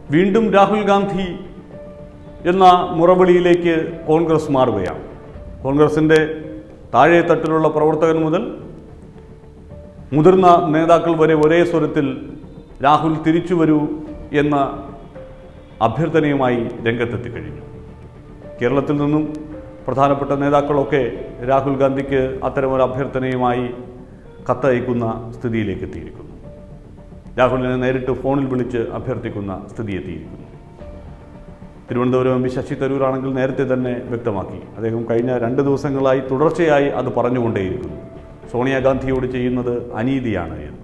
വീണ്ടും രാഹുൽ ഗാന്ധി എന്ന മുറവിളിയിലേക്ക് കോൺഗ്രസ് മാറുകയാണ് കോൺഗ്രസിൻ്റെ താഴെ തട്ടിലുള്ള പ്രവർത്തകൻ മുതൽ മുതിർന്ന നേതാക്കൾ വരെ ഒരേ സ്വരത്തിൽ രാഹുൽ തിരിച്ചു വരൂ എന്ന അഭ്യർത്ഥനയുമായി രംഗത്തെത്തി കഴിഞ്ഞു കേരളത്തിൽ നിന്നും പ്രധാനപ്പെട്ട നേതാക്കളൊക്കെ രാഹുൽ ഗാന്ധിക്ക് അത്തരമൊരു അഭ്യർത്ഥനയുമായി കത്തയക്കുന്ന സ്ഥിതിയിലേക്ക് എത്തിയിരിക്കുന്നു രാഹുലിനെ നേരിട്ട് ഫോണിൽ വിളിച്ച് അഭ്യർത്ഥിക്കുന്ന സ്ഥിതി എത്തിയിരിക്കുന്നു തിരുവനന്തപുരം എം പി ശശി തരൂരാണെങ്കിൽ നേരത്തെ തന്നെ വ്യക്തമാക്കി അദ്ദേഹം കഴിഞ്ഞ രണ്ട് ദിവസങ്ങളായി തുടർച്ചയായി അത് പറഞ്ഞുകൊണ്ടേയിരിക്കുന്നു സോണിയാഗാന്ധിയോട് ചെയ്യുന്നത് അനീതിയാണ് എന്ന്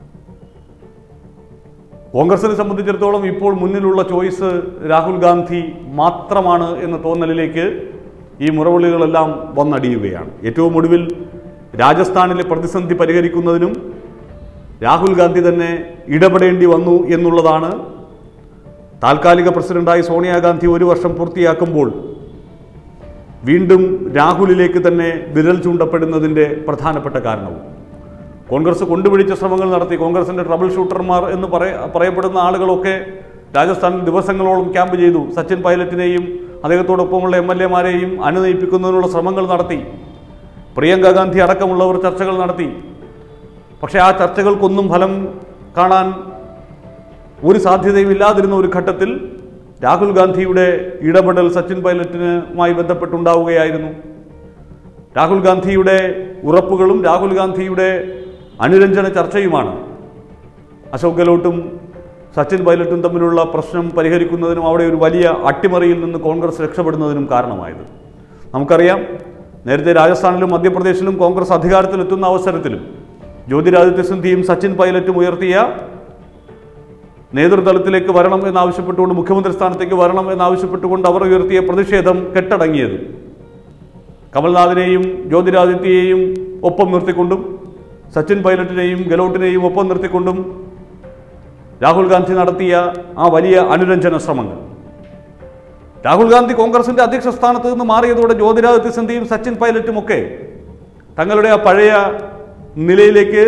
കോൺഗ്രസിനെ സംബന്ധിച്ചിടത്തോളം ഇപ്പോൾ മുന്നിലുള്ള ചോയ്സ് രാഹുൽ ഗാന്ധി മാത്രമാണ് എന്ന തോന്നലിലേക്ക് ഈ മുറവിളികളെല്ലാം വന്നടിയുകയാണ് ഏറ്റവും ഒടുവിൽ രാജസ്ഥാനിലെ പ്രതിസന്ധി പരിഹരിക്കുന്നതിനും രാഹുൽ ഗാന്ധി തന്നെ ഇടപെടേണ്ടി വന്നു എന്നുള്ളതാണ് താൽക്കാലിക പ്രസിഡന്റായി സോണിയാഗാന്ധി ഒരു വർഷം പൂർത്തിയാക്കുമ്പോൾ വീണ്ടും രാഹുലിലേക്ക് തന്നെ വിരൽ ചൂണ്ടപ്പെടുന്നതിൻ്റെ പ്രധാനപ്പെട്ട കാരണവും കോൺഗ്രസ് കൊണ്ടുപിടിച്ച ശ്രമങ്ങൾ നടത്തി കോൺഗ്രസിൻ്റെ ട്രബിൾ ഷൂട്ടർമാർ എന്ന് പറയ പറയപ്പെടുന്ന ആളുകളൊക്കെ രാജസ്ഥാനിൽ ദിവസങ്ങളോളം ക്യാമ്പ് ചെയ്തു സച്ചിൻ പൈലറ്റിനെയും അദ്ദേഹത്തോടൊപ്പമുള്ള എം എൽ എമാരെയും അനുനയിപ്പിക്കുന്നതിനുള്ള ശ്രമങ്ങൾ നടത്തി പ്രിയങ്ക ഗാന്ധി അടക്കമുള്ളവർ ചർച്ചകൾ നടത്തി പക്ഷേ ആ ചർച്ചകൾക്കൊന്നും ഫലം കാണാൻ ഒരു സാധ്യതയും ഇല്ലാതിരുന്ന ഒരു ഘട്ടത്തിൽ രാഹുൽ ഗാന്ധിയുടെ ഇടപെടൽ സച്ചിൻ പൈലറ്റിനുമായി ബന്ധപ്പെട്ടുണ്ടാവുകയായിരുന്നു രാഹുൽ ഗാന്ധിയുടെ ഉറപ്പുകളും രാഹുൽ ഗാന്ധിയുടെ അനുരഞ്ജന ചർച്ചയുമാണ് അശോക് ഗെഹ്ലോട്ടും സച്ചിൻ പൈലറ്റും തമ്മിലുള്ള പ്രശ്നം പരിഹരിക്കുന്നതിനും അവിടെ ഒരു വലിയ അട്ടിമറിയിൽ നിന്ന് കോൺഗ്രസ് രക്ഷപ്പെടുന്നതിനും കാരണമായത് നമുക്കറിയാം നേരത്തെ രാജസ്ഥാനിലും മധ്യപ്രദേശിലും കോൺഗ്രസ് അധികാരത്തിലെത്തുന്ന അവസരത്തിലും ജ്യോതിരാദിത്യ സിന്ധ്യയും സച്ചിൻ പൈലറ്റും ഉയർത്തിയ നേതൃതലത്തിലേക്ക് വരണം എന്നാവശ്യപ്പെട്ടുകൊണ്ട് മുഖ്യമന്ത്രി സ്ഥാനത്തേക്ക് വരണം എന്നാവശ്യപ്പെട്ടുകൊണ്ട് അവർ ഉയർത്തിയ പ്രതിഷേധം കെട്ടടങ്ങിയത് കമൽനാഥിനെയും ജ്യോതിരാദിത്യയെയും ഒപ്പം നിർത്തിക്കൊണ്ടും സച്ചിൻ പൈലറ്റിനെയും ഗെലോട്ടിനെയും ഒപ്പം നിർത്തിക്കൊണ്ടും രാഹുൽ ഗാന്ധി നടത്തിയ ആ വലിയ അനുരഞ്ജന ശ്രമങ്ങൾ രാഹുൽ ഗാന്ധി കോൺഗ്രസിന്റെ അധ്യക്ഷ സ്ഥാനത്ത് നിന്ന് മാറിയതോടെ ജ്യോതിരാദിത്യ സിന്ധ്യയും സച്ചിൻ പൈലറ്റും ഒക്കെ തങ്ങളുടെ ആ പഴയ നിലയിലേക്ക്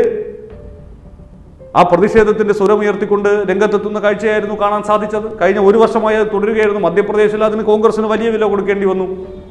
ആ പ്രതിഷേധത്തിന്റെ സ്വരമുയർത്തിക്കൊണ്ട് രംഗത്തെത്തുന്ന കാഴ്ചയായിരുന്നു കാണാൻ സാധിച്ചത് കഴിഞ്ഞ ഒരു വർഷമായി അത് തുടരുകയായിരുന്നു മധ്യപ്രദേശിൽ അതിന് കോൺഗ്രസിന് വലിയ വില കൊടുക്കേണ്ടി വന്നു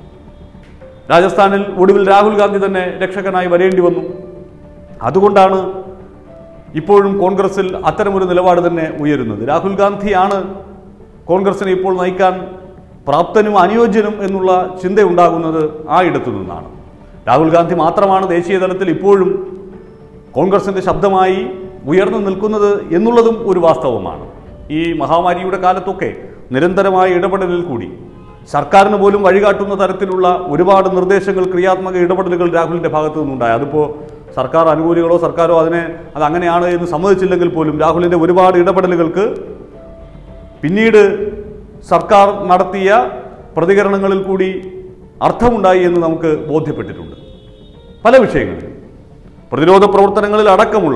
രാജസ്ഥാനിൽ ഒടുവിൽ രാഹുൽ ഗാന്ധി തന്നെ രക്ഷകനായി വരേണ്ടി വന്നു അതുകൊണ്ടാണ് ഇപ്പോഴും കോൺഗ്രസിൽ അത്തരമൊരു നിലപാട് തന്നെ ഉയരുന്നത് രാഹുൽ ഗാന്ധിയാണ് കോൺഗ്രസിനെ ഇപ്പോൾ നയിക്കാൻ പ്രാപ്തനും അനുയോജ്യനും എന്നുള്ള ചിന്തയുണ്ടാകുന്നത് ആ ഇടത്തു നിന്നാണ് രാഹുൽ ഗാന്ധി മാത്രമാണ് ദേശീയ തലത്തിൽ ഇപ്പോഴും കോൺഗ്രസിന്റെ ശബ്ദമായി ഉയർന്നു നിൽക്കുന്നത് എന്നുള്ളതും ഒരു വാസ്തവമാണ് ഈ മഹാമാരിയുടെ കാലത്തൊക്കെ നിരന്തരമായ ഇടപെടലിൽ കൂടി സർക്കാരിന് പോലും വഴികാട്ടുന്ന തരത്തിലുള്ള ഒരുപാട് നിർദ്ദേശങ്ങൾ ക്രിയാത്മക ഇടപെടലുകൾ രാഹുലിന്റെ ഭാഗത്തു നിന്നുണ്ടായി അതിപ്പോൾ സർക്കാർ അനുകൂലികളോ സർക്കാരോ അതിനെ അത് അങ്ങനെയാണ് എന്ന് സമ്മതിച്ചില്ലെങ്കിൽ പോലും രാഹുലിന്റെ ഒരുപാട് ഇടപെടലുകൾക്ക് പിന്നീട് സർക്കാർ നടത്തിയ പ്രതികരണങ്ങളിൽ കൂടി അർത്ഥമുണ്ടായി എന്ന് നമുക്ക് ബോധ്യപ്പെട്ടിട്ടുണ്ട് പല വിഷയങ്ങളിൽ പ്രതിരോധ പ്രവർത്തനങ്ങളിൽ അടക്കമുള്ള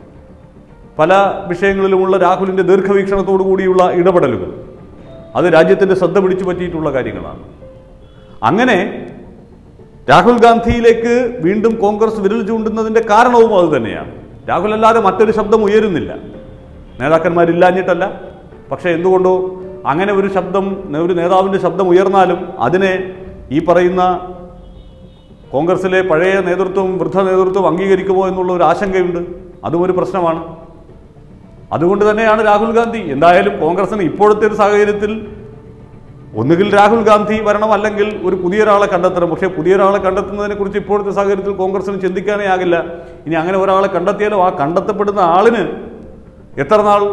പല വിഷയങ്ങളിലുമുള്ള രാഹുലിൻ്റെ ദീർഘവീക്ഷണത്തോടു കൂടിയുള്ള ഇടപെടലുകൾ അത് രാജ്യത്തിൻ്റെ ശ്രദ്ധ പിടിച്ചു പറ്റിയിട്ടുള്ള കാര്യങ്ങളാണ് അങ്ങനെ രാഹുൽ ഗാന്ധിയിലേക്ക് വീണ്ടും കോൺഗ്രസ് വിരൽ ചൂണ്ടുന്നതിൻ്റെ കാരണവും അത് തന്നെയാണ് രാഹുൽ അല്ലാതെ മറ്റൊരു ശബ്ദം ഉയരുന്നില്ല നേതാക്കന്മാരില്ലാഞ്ഞിട്ടല്ല പക്ഷേ എന്തുകൊണ്ടോ അങ്ങനെ ഒരു ശബ്ദം ഒരു നേതാവിൻ്റെ ശബ്ദം ഉയർന്നാലും അതിനെ ഈ പറയുന്ന കോൺഗ്രസിലെ പഴയ നേതൃത്വം വൃദ്ധ നേതൃത്വം അംഗീകരിക്കുമോ എന്നുള്ള ഒരു ആശങ്കയുണ്ട് അതും ഒരു പ്രശ്നമാണ് അതുകൊണ്ട് തന്നെയാണ് രാഹുൽ ഗാന്ധി എന്തായാലും കോൺഗ്രസിന് ഇപ്പോഴത്തെ ഒരു സാഹചര്യത്തിൽ ഒന്നുകിൽ രാഹുൽ ഗാന്ധി വരണം അല്ലെങ്കിൽ ഒരു പുതിയൊരാളെ കണ്ടെത്തണം പക്ഷേ പുതിയൊരാളെ കണ്ടെത്തുന്നതിനെ കുറിച്ച് ഇപ്പോഴത്തെ സാഹചര്യത്തിൽ കോൺഗ്രസിന് ചിന്തിക്കാനേ ആകില്ല ഇനി അങ്ങനെ ഒരാളെ കണ്ടെത്തിയാലും ആ കണ്ടെത്തപ്പെടുന്ന ആളിന് എത്ര നാൾ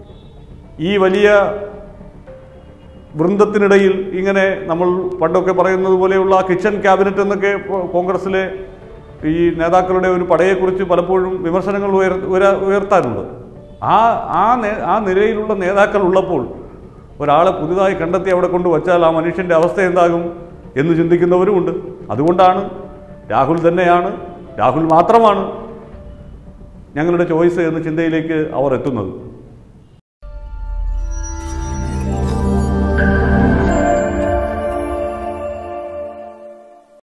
ഈ വലിയ വൃന്ദത്തിനിടയിൽ ഇങ്ങനെ നമ്മൾ പണ്ടൊക്കെ പറയുന്നത് പോലെയുള്ള കിച്ചൺ ക്യാബിനറ്റ് എന്നൊക്കെ ഇപ്പോ കോൺഗ്രസിലെ ഈ നേതാക്കളുടെ ഒരു പടയെക്കുറിച്ച് പലപ്പോഴും വിമർശനങ്ങൾ ഉയർ ഉയര- ഉയർത്താറുണ്ട് ആ ആ നേ- ആ നിലയിലുള്ള നേതാക്കൾ ഉള്ളപ്പോൾ ഒരാളെ പുതുതായി കണ്ടെത്തി അവിടെ കൊണ്ട് വച്ചാൽ ആ മനുഷ്യൻ്റെ അവസ്ഥ എന്താകും എന്ന് ചിന്തിക്കുന്നവരുമുണ്ട് അതുകൊണ്ടാണ് രാഹുൽ തന്നെയാണ് രാഹുൽ മാത്രമാണ് ഞങ്ങളുടെ ചോയ്സ് എന്ന ചിന്തയിലേക്ക് അവർ എത്തുന്നത്